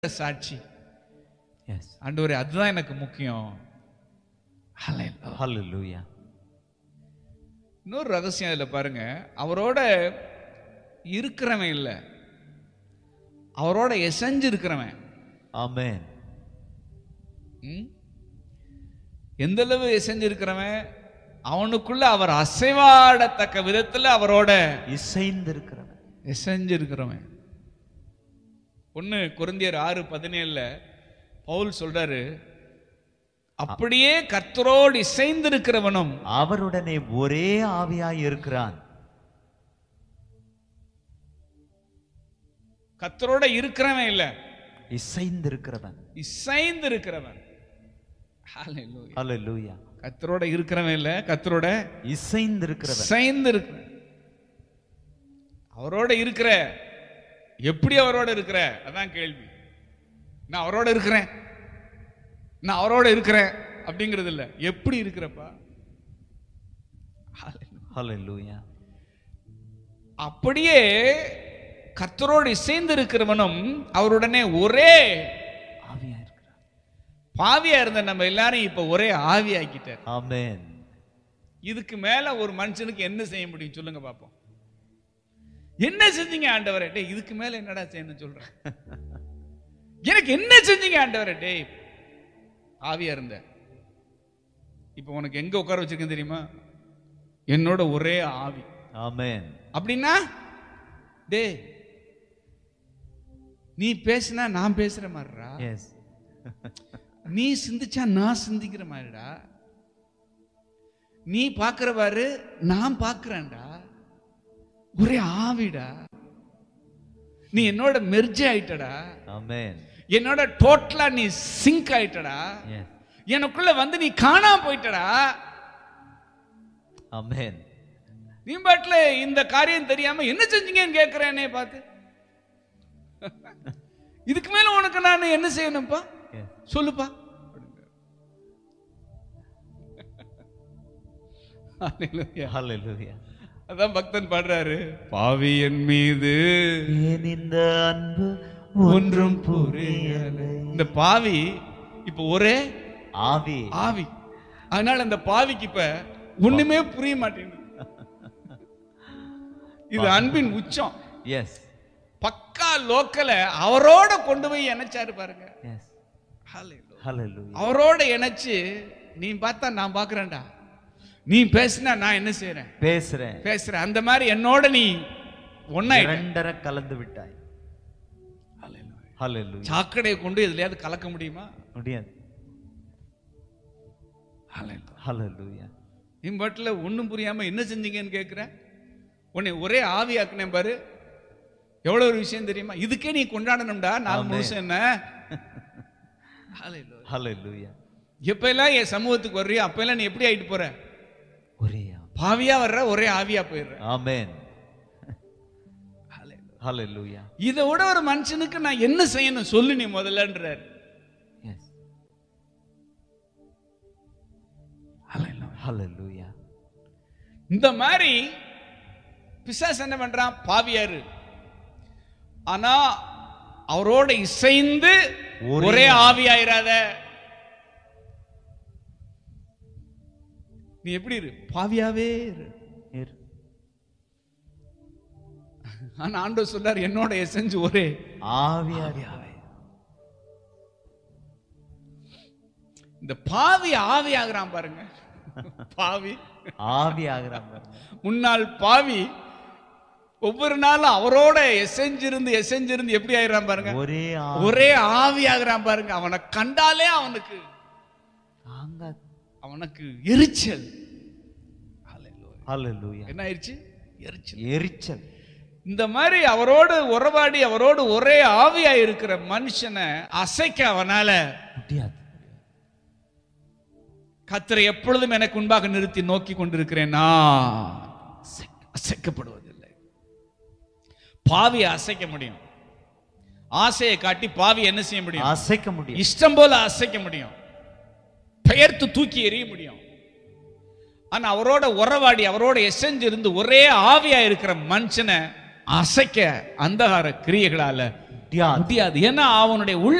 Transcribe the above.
சாட்சி Yes. ஆண்டவரே அதுதான் எனக்கு முக்கியம் Hallelujah. Hallelujah. இன்னொரு ரகசியம் இதுல பாருங்க அவரோட இருக்கிறவன் இல்லை அவரோட எசஞ்சு இருக்கிறவன் Amen. ம்? எந்த அளவு எசஞ்சு இருக்கிறவன் அவனுக்குள்ள அவர் அசைவாடத்தக்க விதத்துல அவரோட இசைந்திருக்கிறவன் எசஞ்சு இருக்கிறவன் ஒன்று குருந்தியர் ஆறு பதினேழுல பவுல் சொல்றாரு அப்படியே கர்த்தரோடு இசைந்திருக்கிறவனும் அவருடனே ஒரே ஆவியாய் இருக்கிறான் கர்த்தரோட இருக்கிறவன் இல்ல இசைந்திருக்கிறவன் இசைந்து இருக்கிறவன் Hallelujah. Hallelujah. கர்த்தரோட இருக்கிறவன் இல்ல கர்த்தரோட இசைந்திருக்கிறவன் இசைந்து இருக்கிற அவரோட இருக்கிற எப்படி அவரோட இருக்கிற அதான் கேள்வி நான் அவரோட இருக்கிறேன் நான் அவரோட இருக்கிறேன் அப்படிங்கிறது இல்ல எப்படி இருக்கிறப்பா Hallelujah. Hallelujah. அப்படியே கர்த்தரோடு இசைந்து இருக்கிறவனும் அவருடனே ஒரே ஆவியா இருக்கிறான் பாவியா இருந்த நம்ம எல்லாரும் இப்ப ஒரே ஆவியாக்கிட்டார் Amen. இதுக்கு மேல ஒரு மனுஷனுக்கு என்ன செய்ய முடியும் சொல்லுங்க பாப்போம் என்ன செஞ்சீங்க ஆண்டவரே டேய் இதுக்கு மேல என்னடா செய்யணும் சொல்றேன் எனக்கு என்ன செஞ்சீங்க ஆண்டவரே டேய் ஆவியா இருந்த இப்போ உனக்கு எங்க உட்கார வச்சிருக்கேன் தெரியுமா என்னோட ஒரே ஆவி Amen. அப்படின்னா டேய் நீ பேசினா நான் பேசுற மாதிரிடா Yes. நீ சிந்திச்சா நான் சிந்திக்கிற மாதிரிடா நீ பார்க்கிறவாரு நான் பார்க்கிறேன்டா ஒரே ஆவிடா நீ என்னோட மெர்ஜ் ஆயிட்டடா Amen. என்னோட டோட்டலா நீ சிங்க் ஆயிட்டடா Yes. எனக்குள்ள வந்து நீ காணாம போயிட்டடா Amen. நீ பாட்டுல இந்த காரியம் தெரியாம என்ன செஞ்சீங்கன்னு கேட்கிறேனே பார்த்து இதுக்கு மேல உனக்கு நான் என்ன செய்யணும்ப்பா Yes. சொல்லுப்பா Hallelujah. Hallelujah. அதான் பக்தன் பாடுறாரு பாவி என் மீது ஏன் இந்த அன்பு ஒன்றும் புரியல இந்த பாவி இப்ப ஒரே ஆவி ஆவி அதனால அந்த பாவிக்கு இப்ப ஒண்ணுமே புரிய மாட்டேங்குது இது அன்பின் உச்சம் எஸ் பக்கா லோக்கல அவரோட கொண்டு போய் இணைச்சாரு பாருங்க எஸ் Hallelujah. ஹalleluya அவரோட இணைச்சு நீ பார்த்தா நான் பார்க்கறேன்டா நீ பேசினா நான் என்ன செய்யறேன் பேசுறேன் பேசுறேன் அந்த மாதிரி என்னோட நீ ஒன்னாயிட்ட இரண்டரை கலந்து விட்டாய் ஹalleluya சாக்கடையை கொண்டு எதுலயாவது கலக்க முடியுமா முடியாது ஹalleluya நீ பாட்டில் ஒன்றும் புரியாம என்ன செஞ்சீங்கன்னு கேட்குற உன்னை ஒரே ஆவியாக்குனேன் பாரு எவ்வளவு ஒரு விஷயம் தெரியுமா இதுக்கே நீ கொண்டாடணும்டா நாலு ஆமென். முழுசம் என்ன Hallelujah. ஹalleluya எப்ப எல்லாம் என் சமூகத்துக்கு வர்றியோ அப்ப எல்லாம் நீ எப்படி ஆயிட்டு போற ஒரே ஆவி. பாவியா வர்ற ஒரே ஆவியா போயிடுற ஆமென் ஹalleluya இதை விட ஒரு மனுஷனுக்கு நான் என்ன செய்யணும் சொல்லு நீ முதல்லன்றார் எஸ் ஹalleluya இந்த மாதிரி பிசாசு என்ன பண்றான் பாவியாரு ஆனா அவரோட இசைந்து ஒரே ஒரே ஆவியாயிராத நீ எப்படி இரு பாவியாவே இரு இரு. ஆனா ஆண்டவர் சொல்லார் என்னோட எசைஞ்சு ஒரே ஆவியா இரு. இந்த பாவி ஆவி ஆகுறான் பாருங்க பாவி ஆவி ஆகிறான் பாருங்க. முன்னாள் பாவி ஒவ்வொரு நாளும் அவரோட எசைஞ்சிருந்து எசைஞ்சிருந்து எப்படி ஆயிடுறான் பாருங்க ஒரே ஆவி ஒரே ஆவி ஆகுறான் பாருங்க அவனை கண்டாலே அவனுக்கு தாங்காது. அவனுக்கு எரிச்சல் Hallelujah. ஹalleluya என்ன ஆயிடுச்சு எரிச்சல் எரிச்சல் இந்த மாதிரி அவரோடு உறவாடி அவரோடு ஒரே ஆவியா இருக்கிற மனுஷனை அசைக்க அவனால முடியாது கத்தரை எப்பொழுதும் எனக்கு முன்பாக நிறுத்தி நோக்கி கொண்டிருக்கிறேன் நான் அசைக்க- அசைக்கப்படுவதில்லை பாவியை அசைக்க முடியும் ஆசையை காட்டி பாவி என்ன செய்ய முடியும் அசைக்க முடியும் இஷ்டம் போல அசைக்க முடியும் பெயர்த்து தூக்கி எறிய முடியும் ஆனா அவரோட உறவாடி அவரோட எசைஞ்சு இருந்து ஒரே ஆவியா இருக்கிற மனுஷனை அசைக்க அந்தகார கிரியைகளால முடியாது முடியாது ஏன்னா அவனுடைய உள்ள